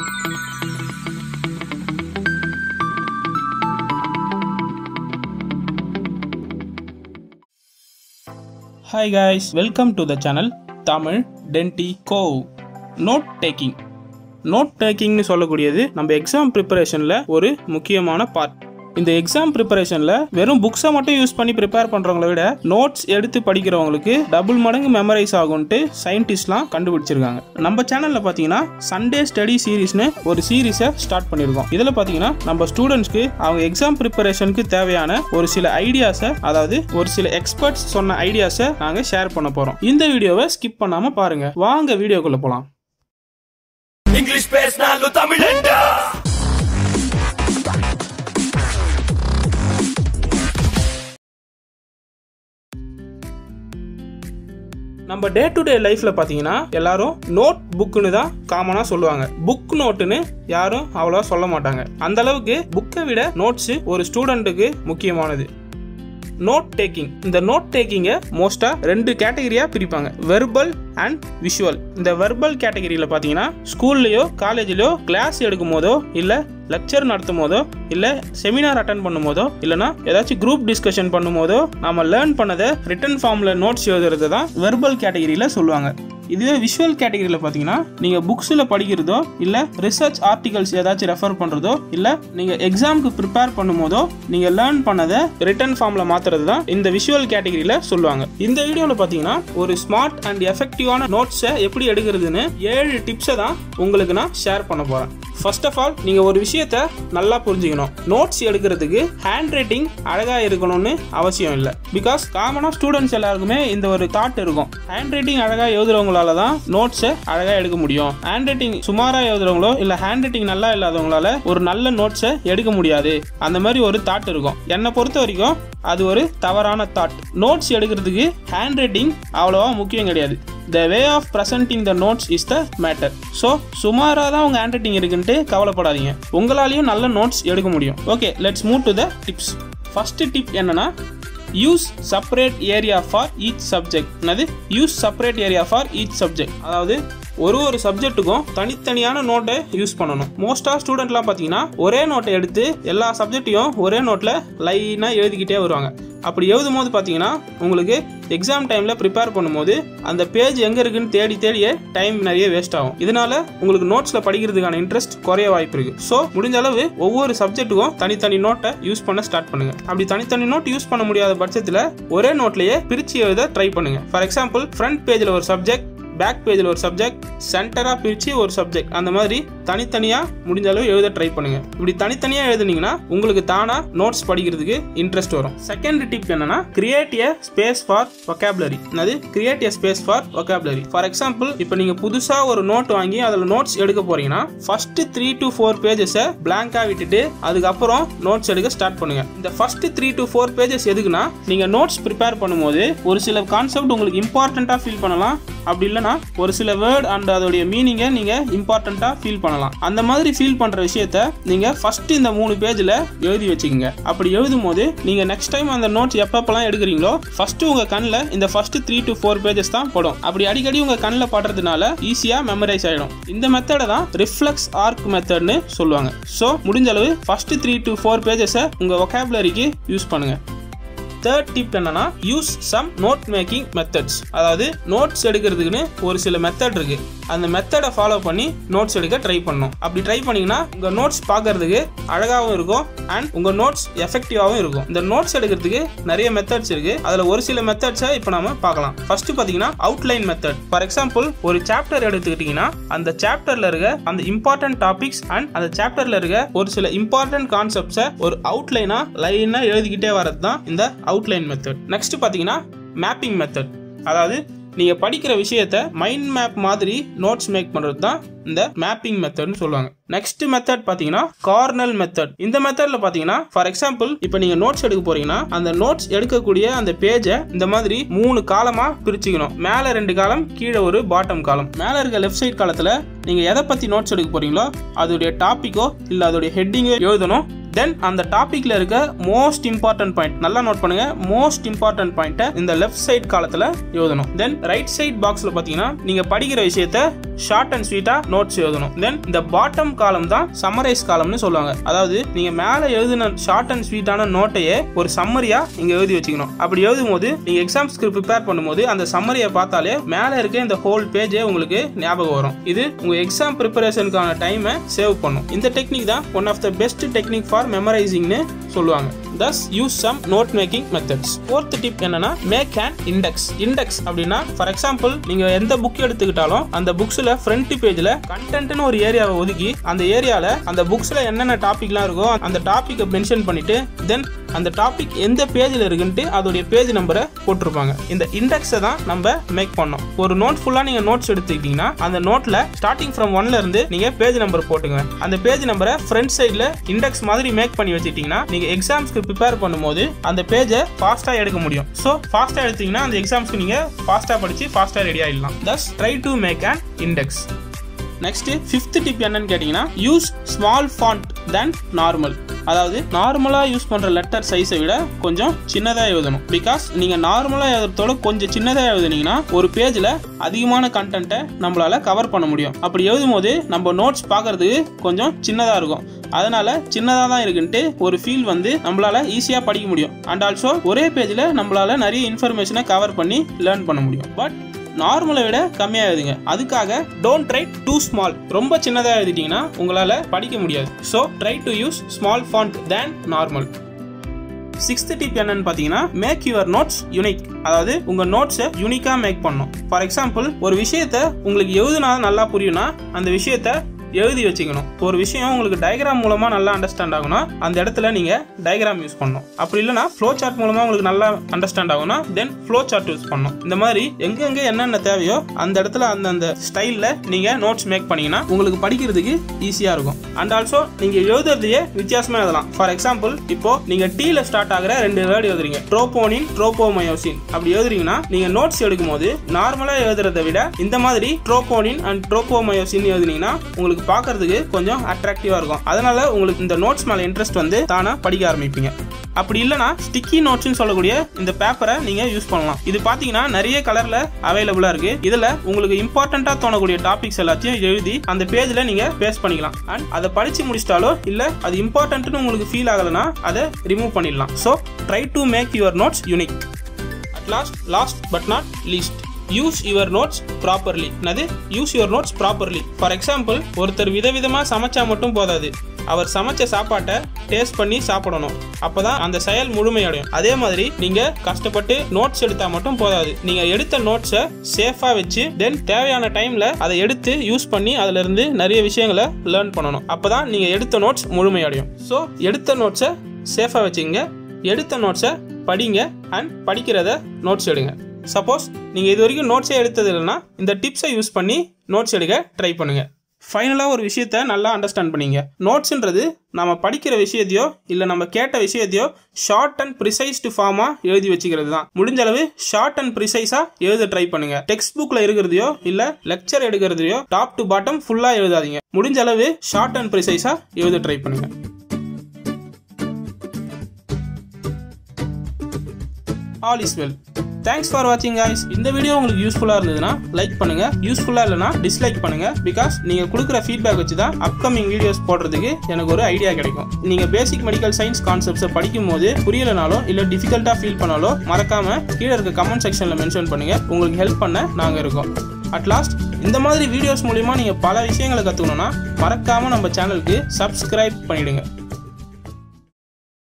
hi guys welcome to the channel Tamil டென்டி கோவ் note taking note டேக்கிங்னு சொல்லக்கூடியது நம்ம எக்ஸாம் ப்ரிப்பரேஷனில் ஒரு முக்கியமான பார்ட் இந்த எக்ஸாம் ப்ரிப்பரேஷனில் வெறும் புக்ஸை மட்டும் யூஸ் பண்ணி ப்ரிப்பேர் பண்ணுறவங்கள விட நோட்ஸ் எடுத்து படிக்கிறவங்களுக்கு டபுள் மடங்கு மெமரைஸ் ஆகும்ட்டு சயின்டிஸ்ட்லாம் கண்டுபிடிச்சிருக்காங்க நம்ம சேனலில் பார்த்தீங்கன்னா சண்டே ஸ்டடி சீரீஸ்னு ஒரு சீரீஸை ஸ்டார்ட் பண்ணியிருக்கோம் இதில் பார்த்தீங்கன்னா நம்ம ஸ்டூடெண்ட்ஸ்க்கு அவங்க எக்ஸாம் ப்ரிப்பரேஷனுக்கு தேவையான ஒரு சில ஐடியாஸை அதாவது ஒரு சில எக்ஸ்பர்ட்ஸ் சொன்ன ஐடியாஸை நாங்கள் ஷேர் பண்ண போகிறோம் இந்த வீடியோவை ஸ்கிப் பண்ணாமல் பாருங்க வாங்க வீடியோக்குள்ளே போகலாம் ఇంగ్లీష్ పేసినాళ్ళు తమిళండా நம்ம டே டு டே லைஃப்பில் பார்த்தீங்கன்னா எல்லாரும் நோட் புக்குன்னு தான் காமனாக சொல்லுவாங்க புக் நோட்டுன்னு யாரும் அவ்வளோவா சொல்ல மாட்டாங்க அந்த அளவுக்கு புக்கை விட நோட்ஸு ஒரு ஸ்டூடெண்ட்டுக்கு முக்கியமானது நோட் டேக்கிங் இந்த நோட் டேக்கிங்கை மோஸ்ட்டாக ரெண்டு கேட்டகரியாக பிரிப்பாங்க வெர்பல் அண்ட் விஷுவல் இந்த வெர்பல் கேட்டகரியில் பார்த்தீங்கன்னா ஸ்கூல்லையோ காலேஜ்லையோ கிளாஸ் எடுக்கும் போதோ இல்லை லெக்சர் நடத்தும் போதோ இல்லை செமினார் அட்டன் பண்ணும் போதோ இல்லைனா ஏதாச்சும் குரூப் டிஸ்கஷன் பண்ணும் போதோ நம்ம லேர்ன் பண்ணதை ரிட்டன் ஃபார்மில் நோட்ஸ் எழுதுறது தான் வெர்பல் கேட்டகரியில் சொல்லுவாங்க இதுவே விஷுவல் கேட்டகரியில் பார்த்தீங்கன்னா நீங்கள் புக்ஸில் படிக்கிறதோ இல்லை ரிசர்ச் ஆர்டிகல்ஸ் ஏதாச்சும் ரெஃபர் பண்ணுறதோ இல்லை நீங்கள் எக்ஸாமுக்கு ப்ரிப்பேர் பண்ணும்போதோ நீங்கள் லேர்ன் பண்ணதை ரிட்டன் ஃபார்மில் மாற்றுறது தான் இந்த விஷுவல் கேட்டகரியில் சொல்லுவாங்க இந்த வீடியோவில் பார்த்தீங்கன்னா ஒரு ஸ்மார்ட் அண்ட் எஃபெக்டிவான நோட்ஸை எப்படி எடுக்கிறதுன்னு ஏழு டிப்ஸை தான் உங்களுக்கு நான் ஷேர் பண்ண போகிறேன் ஃபர்ஸ்ட் ஆஃப் ஆல் நீங்கள் ஒரு விஷயத்த நல்லா புரிஞ்சுக்கணும் நோட்ஸ் எடுக்கிறதுக்கு ஹேண்ட் ரைட்டிங் அழகாக இருக்கணும்னு அவசியம் இல்லை பிகாஸ் காமனாக ஸ்டூடெண்ட்ஸ் எல்லாருக்குமே இந்த ஒரு தாட் இருக்கும் ஹேண்ட் ரைட்டிங் அழகாக எழுதுறவங்களால தான் நோட்ஸை அழகாக எடுக்க முடியும் ஹேண்ட் ரைட்டிங் சுமாராக எழுதுறவங்களோ இல்லை ஹேண்ட் ரைட்டிங் நல்லா இல்லாதவங்களால ஒரு நல்ல நோட்ஸை எடுக்க முடியாது அந்த மாதிரி ஒரு தாட் இருக்கும் என்னை பொறுத்த வரைக்கும் அது ஒரு தவறான தாட் நோட்ஸ் எடுக்கிறதுக்கு ஹேண்ட் ரைட்டிங் அவ்வளோவா முக்கியம் கிடையாது the way of presenting the notes is the matter so சுமாராக தான் உங்கள் ஹேண்ட் ரைட்டிங் இருக்குன்ட்டு கவலைப்படாதீங்க உங்களாலையும் நல்ல நோட்ஸ் எடுக்க முடியும் okay let's move to the tips first tip என்னன்னா use separate area for each subject என்னது use separate area for each subject அதாவது ஒரு ஒரு சப்ஜெக்ட்டுக்கும் தனித்தனியான நோட்டை யூஸ் பண்ணணும் மோஸ்ட்டாக ஸ்டூடெண்ட்லாம் பார்த்தீங்கன்னா ஒரே நோட்டை எடுத்து எல்லா சப்ஜெக்டையும் ஒரே நோட்டில் லைனாக எழுதிக்கிட்டே வருவாங்க அப்படி எழுதும் போது பார்த்தீங்கன்னா உங்களுக்கு எக்ஸாம் டைமில் ப்ரிப்பேர் பண்ணும்போது அந்த பேஜ் எங்கே இருக்குன்னு தேடி தேடியே டைம் நிறைய வேஸ்ட் ஆகும் இதனால உங்களுக்கு நோட்ஸில் படிக்கிறதுக்கான இன்ட்ரெஸ்ட் குறைய வாய்ப்பு இருக்கு ஸோ முடிஞ்ச அளவு ஒவ்வொரு சப்ஜெக்ட்டுக்கும் தனித்தனி நோட்டை யூஸ் பண்ண ஸ்டார்ட் பண்ணுங்க அப்படி தனித்தனி நோட் யூஸ் பண்ண முடியாத பட்சத்தில் ஒரே நோட்லேயே பிரித்து எழுத ட்ரை பண்ணுங்க ஃபார் எக்ஸாம்பிள் ஃப்ரண்ட் பேஜில் ஒரு சப்ஜெக்ட் பேக் பேஜில் ஒரு சப்ஜெக்ட் சென்டராக பிரித்து ஒரு சப்ஜெக்ட் அந்த மாதிரி தனித்தனியாக முடிஞ்ச அளவு எழுத ட்ரை பண்ணுங்க இப்படி தனித்தனியாக எழுதுனீங்கன்னா உங்களுக்கு தானாக நோட்ஸ் படிக்கிறதுக்கு இன்ட்ரெஸ்ட் வரும் செகண்ட் டிப் என்னன்னா create a space for vocabulary என்னது create a space for vocabulary for example இப்போ நீங்கள் புதுசாக ஒரு நோட் வாங்கி அதில் நோட்ஸ் எடுக்க போறீங்கன்னா ஃபர்ஸ்ட் த்ரீ டு ஃபோர் பேஜஸை பிளாங்காக விட்டுட்டு அதுக்கப்புறம் நோட்ஸ் எடுக்க ஸ்டார்ட் பண்ணுங்க இந்த first three to four pages எதுக்குன்னா நீங்கள் நோட்ஸ் ப்ரிப்பேர் பண்ணும்போது ஒரு சில கான்செப்ட் உங்களுக்கு இம்பார்ட்டண்ட்டாக ஃபீல் பண்ணலாம் அப்படி இல்லைன்னா ஒரு சில வேர்ட் அண்ட் அதோடைய மீனிங்கை நீங்கள் இம்பார்ட்டண்ட்டாக ஃபீல் பண்ணலாம் அந்த மாதிரி ஃபீல் பண்ணுற விஷயத்த நீங்கள் ஃபர்ஸ்ட் இந்த மூணு பேஜில் எழுதி வச்சுக்கோங்க அப்படி எழுதும் போது நீங்கள் நெக்ஸ்ட் டைம் அந்த நோட்ஸ் எப்பப்பெல்லாம் எடுக்கிறீங்களோ ஃபர்ஸ்ட் உங்கள் கண்ணில் இந்த first three to four pages தான் படும் அப்படி அடிக்கடி உங்கள் கண்ணில் படுறதுனால ஈஸியாக மெமரைஸ் ஆகிடும் இந்த மெத்தடை தான் ரிஃப்ளெக்ஸ் ஆர்க் மெத்தட்னு சொல்லுவாங்க ஸோ முடிஞ்ச அளவு ஃபர்ஸ்ட் த்ரீ டு ஃபோர் பேஜஸை உங்கள் ஒகாபுலரிக்கு யூஸ் பண்ணுங்கள் தேர்ட் டிப் என்னன்னா use some note making methods அதாவது நோட்ஸ் எடுக்கிறதுக்குன்னு ஒரு சில மெத்தட் இருக்கு அந்த மெத்தடை ஃபாலோ பண்ணி நோட்ஸ் எடுக்க ட்ரை பண்ணணும் அப்படி ட்ரை பண்ணீங்கன்னா உங்க நோட்ஸ் பார்க்கறதுக்கு அழகாகவும் இருக்கும் அண்ட் உங்க நோட்ஸ் எஃபெக்டிவாகவும் இருக்கும் இந்த நோட்ஸ் எடுக்கிறதுக்கு நிறைய மெத்தட்ஸ் இருக்கு அதுல ஒரு சில மெத்தட்ஸை இப்போ நாம பார்க்கலாம் ஃபர்ஸ்ட் பாத்தீங்கன்னா அவுட்லைன் மெத்தட் ஃபார் எக்ஸாம்பிள் ஒரு சாப்டர் எடுத்துக்கிட்டீங்கன்னா அந்த சாப்டர்ல இருக்க அந்த இம்பார்ட்டன்ட் டாபிக்ஸ் அண்ட் அந்த சாப்டர்ல இருக்க ஒரு சில இம்பார்ட்டன்ட் கான்செப்ட்ஸை ஒரு அவுட்லைனா லைனா எழுதிக்கிட்டே வரது தான் இந்த அவுட்லைன் மெத்தட் நெக்ஸ்ட் பாத்தீங்கன்னா மேப்பிங் மெத்தட் அதாவது நீங்க படிக்கிற விஷயத்த மைண்ட் மேப் மாதிரி நோட்ஸ் மேக் பண்றது தான் இந்த மேப்பிங் மெத்தட்னு சொல்லுவாங்க நெக்ஸ்ட் மெத்தட் பாத்தீங்கன்னா கார்னல் மெத்தட் இந்த மெத்தட்ல பாத்தீங்கன்னா ஃபார் எக்ஸாம்பிள் இப்போ நீங்க நோட்ஸ் எடுக்க போறீங்கன்னா அந்த நோட்ஸ் எடுக்கக்கூடிய அந்த பேஜை இந்த மாதிரி மூணு காலமா பிரிச்சுக்கணும் மேல ரெண்டு காலம் கீழே ஒரு பாட்டம் காலம் மேல இருக்க லெஃப்ட் சைட் காலத்துல நீங்க எதை பத்தி நோட்ஸ் எடுக்க போறீங்களோ அதோடைய டாபிக்கோ இல்ல அதோடைய ஹெட்டிங்கோ எழுதணும் தென் அந்த டாபிக்ல இருக்க மோஸ்ட் இம்பார்ட்டன்ட் பாயிண்ட் நல்லா நோட் பண்ணுங்க மோஸ்ட் இம்பார்ட்டன்ட் பாயிண்ட்டை இந்த லெஃப்ட் சைட் காலத்துல எழுதணும் தென் ரைட் சைட் பாக்ஸ்ல பாத்தீங்கன்னா நீங்க படிக்கிற விஷயத்த ஷார்ட் அண்ட் ஸ்வீட்டா நோட்ஸ் எழுதணும் தென் இந்த பாட்டம் காலம் தான் சம்மரைஸ் காலம்னு சொல்லுவாங்க அதாவது நீங்க மேல எழுதின ஷார்ட் அண்ட் ஸ்வீட்டான நோட்டையே ஒரு சம்மரியா இங்க எழுதி வச்சுக்கணும் அப்படி எழுதும் போது நீங்க எக்ஸாம்ஸ்க்கு ப்ரிப்பேர் பண்ணும்போது அந்த சம்மரியை பார்த்தாலே மேல இருக்க இந்த ஹோல் பேஜே உங்களுக்கு ஞாபகம் வரும் இது உங்க எக்ஸாம் ப்ரிப்பரேஷனுக்கான டைமை சேவ் பண்ணும் இந்த டெக்னிக் தான் one of the best technique for மெமரைசிங்னு சொல்லுவாங்க thus use some note making methods fourth tip என்னன்னா மேக் அண்ட் இண்டெக்ஸ் இண்டெக்ஸ் அப்படின்னா ஃபார் எக்ஸாம்பிள் நீங்க எந்த புக் எடுத்துக்கிட்டாலும் அந்த புக்ஸ்ல ஃப்ரண்ட் பேஜ்ல கண்டென்ட்னு ஒரு ஏரியாவை ஒதுக்கி அந்த ஏரியால அந்த புக்ஸ்ல என்னென்ன டாபிக்லாம் இருக்கோ அந்த டாபிக்கை மென்ஷன் பண்ணிட்டு தென் அந்த டாபிக் எந்த பேஜில் இருக்குன்ட்டு அதோடைய பேஜ் நம்பரை போட்டிருப்பாங்க இந்த இண்டெக்ஸை தான் நம்ம மேக் பண்ணோம் ஒரு நோட் ஃபுல்லாக நீங்கள் நோட்ஸ் எடுத்துக்கிட்டீங்கன்னா அந்த நோட்டில் ஸ்டார்டிங் ஃப்ரம் ஒன்ல இருந்து நீங்கள் பேஜ் நம்பர் போட்டுங்க அந்த பேஜ் நம்பரை ஃப்ரண்ட் சைடில் இண்டெக்ஸ் மாதிரி மேக் பண்ணி வச்சுக்கிட்டீங்கன்னா நீங்கள் எக்ஸாம்ஸ்க்கு ப்ரிப்பேர் பண்ணும்போது அந்த பேஜை ஃபாஸ்ட்டாக எடுக்க முடியும் ஸோ ஃபாஸ்ட்டாக எடுத்தீங்கன்னா அந்த எக்ஸாம்ஸ்க்கு நீங்கள் ஃபாஸ்ட்டாக படித்து ஃபாஸ்ட்டாக ரெடி ஆகிடலாம் thus try to make an index next fifth tip என்னன்னு கேட்டிங்கன்னா use small font then normal அதாவது நார்மலாக யூஸ் பண்ணுற லெட்டர் சைஸை விட கொஞ்சம் சின்னதாக எழுதணும் பிகாஸ் நீங்கள் நார்மலாக எழுதுறதோட கொஞ்சம் சின்னதாக எழுதுனீங்கன்னா ஒரு பேஜில் அதிகமான கண்டென்ட்டை நம்மளால கவர் பண்ண முடியும் அப்படி எழுதும் போது நம்ம நோட்ஸ் பார்க்கறதுக்கு கொஞ்சம் சின்னதாக இருக்கும் அதனால சின்னதாக தான் இருக்குன்ட்டு ஒரு ஃபீல் வந்து நம்மளால ஈஸியாக படிக்க முடியும் அண்ட் ஆல்சோ ஒரே பேஜில் நம்மளால நிறைய இன்ஃபர்மேஷனை கவர் பண்ணி லேர்ன் பண்ண முடியும் பட் நார்மலை விட கம்மியாக எழுதுங்க அதுக்காக டோன்ட் ட்ரை டூ ஸ்மால் ரொம்ப சின்னதாக எழுதிட்டீங்கன்னா உங்களால் படிக்க முடியாது so try to use small font then normal sixth tip என்னன்னு பார்த்தீங்கன்னா மேக் யுவர் நோட்ஸ் யூனிக் அதாவது உங்க நோட்ஸை யூனிக்கா மேக் பண்ணும் ஃபார் எக்ஸாம்பிள் ஒரு விஷயத்த உங்களுக்கு எழுதுனா நல்லா புரியும்னா அந்த விஷயத்த எழுதி வச்சுக்கணும் ஒரு விஷயம் உங்களுக்கு டயக்ராம் மூலமா நல்லா அண்டர்ஸ்டாண்ட் ஆகும்னா அந்த இடத்துல நீங்க டயக்ராம் யூஸ் பண்ணணும் அப்படி இல்லைனா ஃப்ளோ சார்ட் மூலமா உங்களுக்கு நல்லா அண்டர்ஸ்டாண்ட் ஆகும்னா தென் ஃப்ளோ சார்ட் யூஸ் பண்ணணும் இந்த மாதிரி எங்கெங்க என்னென்ன தேவையோ அந்த இடத்துல அந்த அந்த ஸ்டைலில் நீங்க நோட்ஸ் மேக் பண்ணீங்கன்னா உங்களுக்கு படிக்கிறதுக்கு ஈஸியா இருக்கும் அண்ட் ஆல்சோ நீங்க எழுதுறதையே வித்தியாசமா எழுதலாம் ஃபார் எக்ஸாம்பிள் இப்போ நீங்க டீல ஸ்டார்ட் ஆகிற ரெண்டு வேர்டு எழுதுறீங்க ட்ரோபோனின் ட்ரோபோமயோசின் அப்படி எழுதுறீங்கன்னா நீங்க நோட்ஸ் எடுக்கும் போது நார்மலா எழுதுறதை விட இந்த மாதிரி ட்ரோபோனின் அண்ட் ட்ரோபோமயோசின் எழுதுனீங்கன்னா உங்களுக்கு பார்க்கறதுக்கு கொஞ்சம் அட்ராக்டிவா இருக்கும் அதனால உங்களுக்கு இந்த நோட்ஸ் மேல இன்ட்ரெஸ்ட் வந்து தானா படிக்க ஆரம்பிப்பீங்க அப்படி இல்லைனா ஸ்டிக்கி நோட்ஸ்னு சொல்லக்கூடிய இந்த பேப்பரை நீங்க யூஸ் பண்ணலாம் இது பாத்தீங்கன்னா நிறைய கலர்ல அவைலபிளா இருக்கு இதுல உங்களுக்கு இம்பார்ட்டண்டா தோணக்கூடிய டாபிக்ஸ் எல்லாத்தையும் எழுதி அந்த பேஜ்ல நீங்க பேஸ்ட் பண்ணிக்கலாம் அண்ட் அதை படிச்சு முடிச்சிட்டாலோ இல்ல அது இம்பார்ட்டன்ட்னு உங்களுக்கு ஃபீல் ஆகலைன்னா அதை ரிமூவ் பண்ணிடலாம் so try to make your notes unique at last last but not least use your notes properly என்னது use your notes properly for example ஒருத்தர் விதவிதமாக சமைச்சா மட்டும் போதாது அவர் சமைச்ச சாப்பாட்டை டேஸ்ட் பண்ணி சாப்பிடணும் அப்பதான் அந்த செயல் முழுமையடையும் அதே மாதிரி நீங்க கஷ்டப்பட்டு நோட்ஸ் எடுத்தா மட்டும் போதாது நீங்க எடுத்த நோட்ஸை சேஃபா வச்சு தென் தேவையான டைம்ல அதை எடுத்து யூஸ் பண்ணி அதுல இருந்து நிறைய விஷயங்களை லேர்ன் பண்ணணும் அப்பதான் நீங்க எடுத்த நோட்ஸ் முழுமையடையும் ஸோ எடுத்த நோட்ஸை சேஃபா வச்சுங்க எடுத்த நோட்ஸை படிங்க அண்ட் படிக்கிறத நோட்ஸ் எடுங்க சப்போஸ் நீங்கள் இது வரைக்கும் நோட்ஸே எடுத்தது இல்லைன்னா இந்த டிப்ஸை யூஸ் பண்ணி நோட்ஸ் எடுக்க ட்ரை பண்ணுங்க ஃபைனலாக ஒரு விஷயத்த நல்லா அண்டர்ஸ்டாண்ட் பண்ணிங்க நோட்ஸ்ன்றது நம்ம படிக்கிற விஷயத்தையோ இல்லை நம்ம கேட்ட விஷயத்தையோ ஷார்ட் அண்ட் ப்ரிசைஸ்டு ஃபார்மாக எழுதி வச்சுக்கிறது தான் முடிஞ்ச அளவு ஷார்ட் அண்ட் ப்ரிசைஸாக எழுத ட்ரை பண்ணுங்க டெக்ஸ்ட் புக்கில் இருக்கிறதையோ இல்லை லெக்சர் எடுக்கிறதையோ டாப் டு பாட்டம் ஃபுல்லாக எழுதாதீங்க முடிஞ்ச அளவு ஷார்ட் அண்ட் ப்ரிசைஸாக எழுத ட்ரை பண்ணுங்க all is well thanks for வாட்சிங் guys இந்த வீடியோ உங்களுக்கு யூஸ்ஃபுல்லாக இருந்ததுன்னா லைக் பண்ணுங்க யூஸ்ஃபுல்லாக இல்லைனா டிஸ்லைக் பண்ணுங்க பிகாஸ் நீங்கள் கொடுக்குற ஃபீட்பேக் வச்சு தான் அப்கமிங் வீடியோஸ் போடுறதுக்கு எனக்கு ஒரு ஐடியா கிடைக்கும் நீங்கள் பேசிக் மெடிக்கல் சயின்ஸ் கான்செப்ட்ஸை படிக்கும் போது புரியலனாலோ இல்லை டிஃபிகல்ட்டாக ஃபீல் பண்ணாலோ மறக்காம கீழே இருக்க கமெண்ட் செக்ஷனில் மென்ஷன் பண்ணுங்க உங்களுக்கு ஹெல்ப் பண்ண நாங்கள் இருக்கோம் அட் லாஸ்ட் இந்த மாதிரி வீடியோஸ் மூலிமா நீங்கள் பல விஷயங்களை கற்றுக்கணும்னா மறக்காமல் நம்ம சேனலுக்கு சப்ஸ்கிரைப் பண்ணிடுங்க